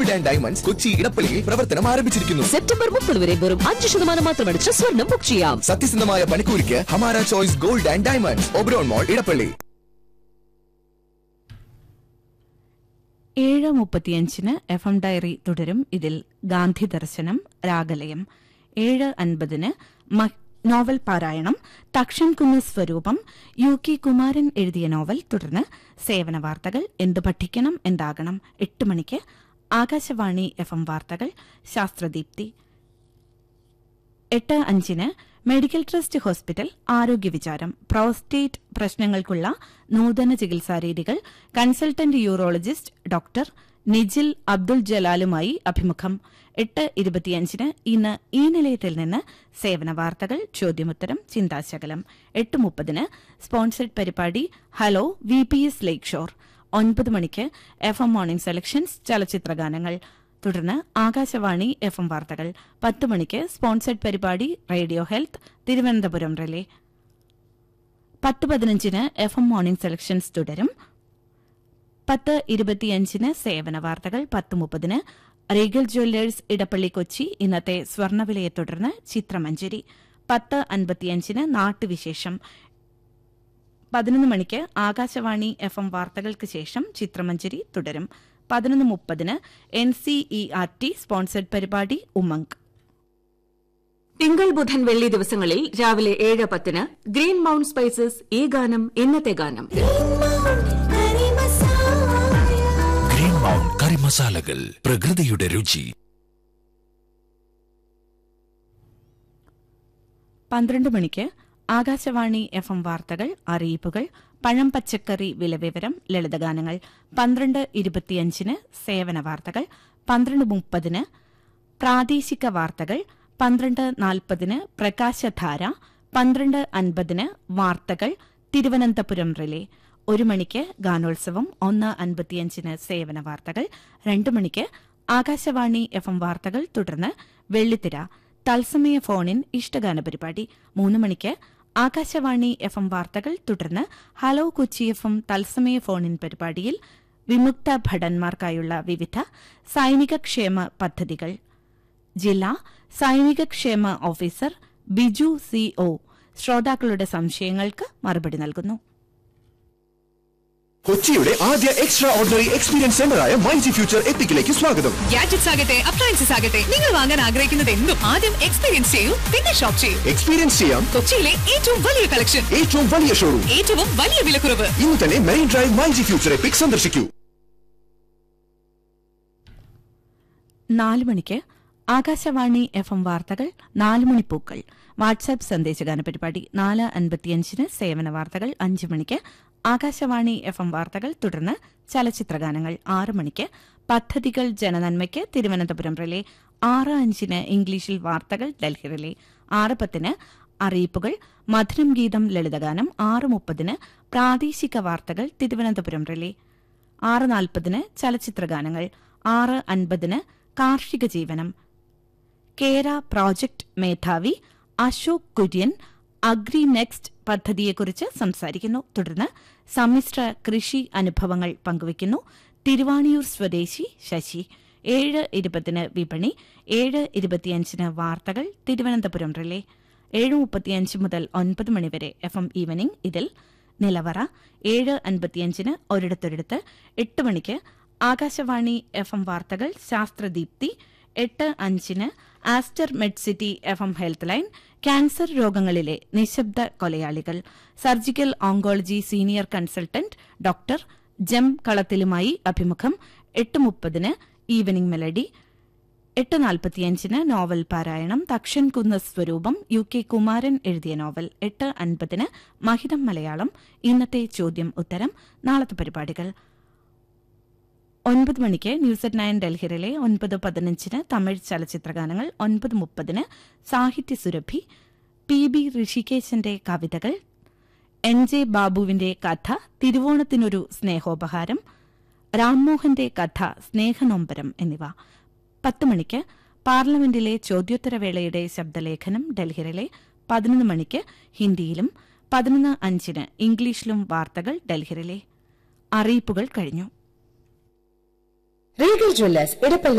gold and diamonds Kochi ഇടപ്പള്ളിയിൽ പ്രവർത്തനം ആരംഭിച്ചിരിക്കുന്നു സെപ്റ്റംബർ മുപ്പത് വരെ വെറും അഞ്ച് ശതമാനം മാത്രം അടിച്ച് സ്വർണം ബുക്ക് ചെയ്യാം സത്യസന്ധമായ പണിക്കൂലിക്ക് Hamara choice gold and diamonds Oberon mall Edappally ഏഴ് മുപ്പത്തിയഞ്ചിന് എഫ് എം ഡയറി തുടരും ഇതിൽ ഗാന്ധി ദർശനം രാഗലയം ഏഴ് അൻപതിന് മ- നോവൽ പാരായണം തക്ഷൻകുന്ന് സ്വരൂപം യു കെ കുമാരൻ എഴുതിയ നോവൽ തുടർന്ന് സേവന വാർത്തകൾ എന്ത് പഠിക്കണം എന്താകണം എട്ട് മണിക്ക് ആകാശവാണി എഫ് എം വാർത്തകൾ ശാസ്ത്രദീപ്തി എട്ട് അഞ്ചിന് മെഡിക്കൽ ട്രസ്റ്റ് ഹോസ്പിറ്റൽ ആരോഗ്യ വിചാരം പ്രോസ്റ്റേറ്റ് പ്രശ്നങ്ങൾക്കുള്ള നൂതന ചികിത്സാ രീതികൾ consultant urologist doctor Nijil Abdul ജലാലുമായി അഭിമുഖം എട്ട് ഇരുപത്തിയഞ്ചിന് ഇന്ന് ഈ നിലയത്തിൽ നിന്ന് സേവന വാർത്തകൾ ചോദ്യമുത്തരം ചിന്താശകലം എട്ട് മുപ്പതിന് സ്പോൺസർഡ് പരിപാടി hello V P S lakeshore ഒൻപത് മണിക്ക് എഫ് എം മോർണിംഗ് സെലക്ഷൻസ് ചലച്ചിത്രഗാനങ്ങൾ തുടർന്ന് ആകാശവാണി എഫ് എം വാർത്തകൾ പത്ത് മണിക്ക് സ്പോൺസർഡ് പരിപാടി റേഡിയോ ഹെൽത്ത് തിരുവനന്തപുരം റിലേ പത്ത് പതിനഞ്ചിന് എഫ് എം മോർണിംഗ് സെലക്ഷൻസ് തുടരും പത്ത് ഇരുപത്തിയഞ്ചിന് സേവന വാർത്തകൾ പത്ത് മുപ്പതിന് റീഗൽ ജ്വല്ലേഴ്സ് ഇടപ്പള്ളി കൊച്ചി ഇന്നത്തെ സ്വർണ്ണവിലയെ തുടർന്ന് ചിത്രമഞ്ചേരി പത്ത് അൻപത്തിയഞ്ചിന് നാട്ടുവിശേഷം പതിനൊന്ന് മണിക്ക് ആകാശവാണി എഫ് എം വാർത്തകൾക്ക് ശേഷം ചിത്രമഞ്ചേരി തുടരും പതിനൊന്ന് മുപ്പതിന് N C E R T sponsored പരിപാടി ഉമങ്ക് തിങ്കൾ ബുധൻ വെള്ളി ദിവസങ്ങളിൽ രാവിലെ ഏഴ് പത്തിന് ഗ്രീൻ മൗണ്ട് സ്പൈസസ് ഈ ഗാനം ഇന്നത്തെ ഗാനം ഗ്രീൻ മൗണ്ട് കറി മസാലകൾ പ്രകൃതിയുടെ രുചി പന്ത്രണ്ട് മണിക്ക് ആകാശവാണി എഫ് എം വാർത്തകൾ അറിയിപ്പുകൾ പഴം പച്ചക്കറി വിലവിവരം ലളിതഗാനങ്ങൾ പന്ത്രണ്ട് ഇരുപത്തിയഞ്ചിന് സേവന വാർത്തകൾ പന്ത്രണ്ട് മുപ്പതിന് പ്രാദേശിക വാർത്തകൾ പന്ത്രണ്ട് നാൽപ്പതിന് പ്രകാശധാര പന്ത്രണ്ട് അൻപതിന് വാർത്തകൾ തിരുവനന്തപുരം റിലേ ഒരു മണിക്ക് ഗാനോത്സവം ഒന്ന് അൻപത്തിയഞ്ചിന് സേവന വാർത്തകൾ രണ്ട് മണിക്ക് ആകാശവാണി എഫ് എം വാർത്തകൾ തുടർന്ന് വെള്ളിത്തിര തത്സമയ ഫോണിൻ ഇഷ്ടഗാന പരിപാടി മൂന്ന് മണിക്ക് ആകാശവാണി എഫ് എം വാർത്തകൾ തുടർന്ന് ഹലോ കൊച്ചി എഫ് എം തത്സമയ ഫോണിൻ പരിപാടിയിൽ വിമുക്ത ഭടന്മാർക്കായുള്ള വിവിധ സൈനിക ക്ഷേമ പദ്ധതികൾ ജില്ലാ സൈനിക ക്ഷേമ ഓഫീസർ ബിജു സി ഒ ശ്രോതാക്കളുടെ സംശയങ്ങൾക്ക് മറുപടി നൽകുന്നു കൊച്ചിയുടെ ആദ്യ എക്സ്ട്രാ ഓർഡിനറി എക്സ്പീരിയൻസ് സെന്ററായ മൈജി ഫ്യൂച്ചർ എപ്പിക്കിലേക്ക് സ്വാഗതം ഗാഡ്ജറ്റ്സ് ആകട്ടെ അപ്ലയൻസസ് ആകട്ടെ നിങ്ങൾ വാങ്ങാൻ ആഗ്രഹിക്കുന്നത് എന്തും ആദ്യം എക്സ്പീരിയൻസ് ചെയ്യൂ പിന്നെ ഷോപ്പ് ചെയ്യൂ എക്സ്പീരിയൻസ് ചെയ്യാം കൊച്ചിയിലെ ഏറ്റവും വലിയ കളക്ഷൻ ഏറ്റവും വലിയ ഷോറൂം ഏറ്റവും വലിയ വിലക്കുറവ് ഇന്ന് തന്നെ main drive myG future epic സന്ദർശിക്കൂ നാല് മണിക്ക് ആകാശവാണി എഫ് എം വാർത്തകൾ നാല് മണിപ്പൂക്കൾ വാട്സാപ്പ് സന്ദേശഗാന പരിപാടി നാല് അൻപത്തിയഞ്ചിന് സേവന വാർത്തകൾ അഞ്ച് മണിക്ക് ആകാശവാണി എഫ് എം വാർത്തകൾ തുടർന്ന് ചലച്ചിത്രഗാനങ്ങൾ ആറ് മണിക്ക് പദ്ധതികൾ ജനനന്മയ്ക്ക് തിരുവനന്തപുരം റിലേ ആറ് അഞ്ചിന് ഇംഗ്ലീഷിൽ വാർത്തകൾ ഡൽഹി റിലേ ആറ് പത്തിന് അറിയിപ്പുകൾ മധുരം ഗീതം ലളിതഗാനം ആറ് മുപ്പതിന് പ്രാദേശിക വാർത്തകൾ തിരുവനന്തപുരം റിലേ ആറ് നാൽപ്പതിന് ചലച്ചിത്രഗാനങ്ങൾ ആറ് അൻപതിന് കാർഷിക ജീവനം കേര പ്രോജക്ട് മേധാവി അശോക് കുര്യൻ അഗ്രി നെക്സ്റ്റ് പദ്ധതിയെക്കുറിച്ച് സംസാരിക്കുന്നു തുടർന്ന് സമ്മിശ്ര കൃഷി അനുഭവങ്ങൾ പങ്കുവയ്ക്കുന്നു തിരുവാണിയൂർ സ്വദേശി ശശി ഏഴ് ഇരുപതിന് വിപണി ഏഴ് ഇരുപത്തിയഞ്ചിന് വാർത്തകൾ തിരുവനന്തപുരം റിലേ ഏഴ് മുപ്പത്തിയഞ്ച് മുതൽ ഒൻപത് മണിവരെ എഫ് എം ഈവനിംഗ് ഇതിൽ നിലവറ ഏഴ് അൻപത്തിയഞ്ചിന് ഒരിടത്തൊരിടത്ത് എട്ട് മണിക്ക് ആകാശവാണി എഫ് എം വാർത്തകൾ ശാസ്ത്രദീപ്തി എട്ട് അഞ്ചിന് Aster Medcity F M health line cancer രോഗങ്ങളിലെ നിശബ്ദ കൊലയാളികൾ surgical oncology senior consultant doctor ജം കളത്തിലുമായി അഭിമുഖം എട്ട് മുപ്പതിന് ഈവനിംഗ് മെലഡി എട്ട് നാൽപ്പത്തിയഞ്ചിന് നോവൽ പാരായണം തക്ഷൻ കുന്ന സ്വരൂപം യു കെ കുമാരൻ എഴുതിയ നോവൽ എട്ട് അൻപതിന് മഹിതം മലയാളം ഇന്നത്തെ ചോദ്യം ഉത്തരം നാളത്തെ പരിപാടികൾ ഒൻപത് മണിക്ക് ന്യൂസ് അറ്റ് നയൻ ഡൽഹിയിലെ ഒൻപത് പതിനഞ്ചിന് തമിഴ് ചലച്ചിത്രഗാനങ്ങൾ ഒൻപത് മുപ്പതിന് സാഹിത്യ സുരഭി പി ബി ഋഷികേശന്റെ കവിതകൾ എൻ ജെ ബാബുവിന്റെ കഥ തിരുവോണത്തിനൊരു സ്നേഹോപഹാരം രാംമോഹന്റെ കഥ സ്നേഹനൊമ്പരം എന്നിവ പത്ത് മണിക്ക് പാർലമെന്റിലെ ചോദ്യോത്തരവേളയുടെ ശബ്ദലേഖനം ഡൽഹിയിലെ പതിനൊന്ന് മണിക്ക് ഹിന്ദിയിലും പതിനൊന്ന് അഞ്ചിന് ഇംഗ്ലീഷിലും വാർത്തകൾ ഡൽഹിയിലെ അറിയിപ്പുകൾ കഴിഞ്ഞു റീഗൽ ജ്വല്ലേഴ്സ് ഇടപ്പള്ളി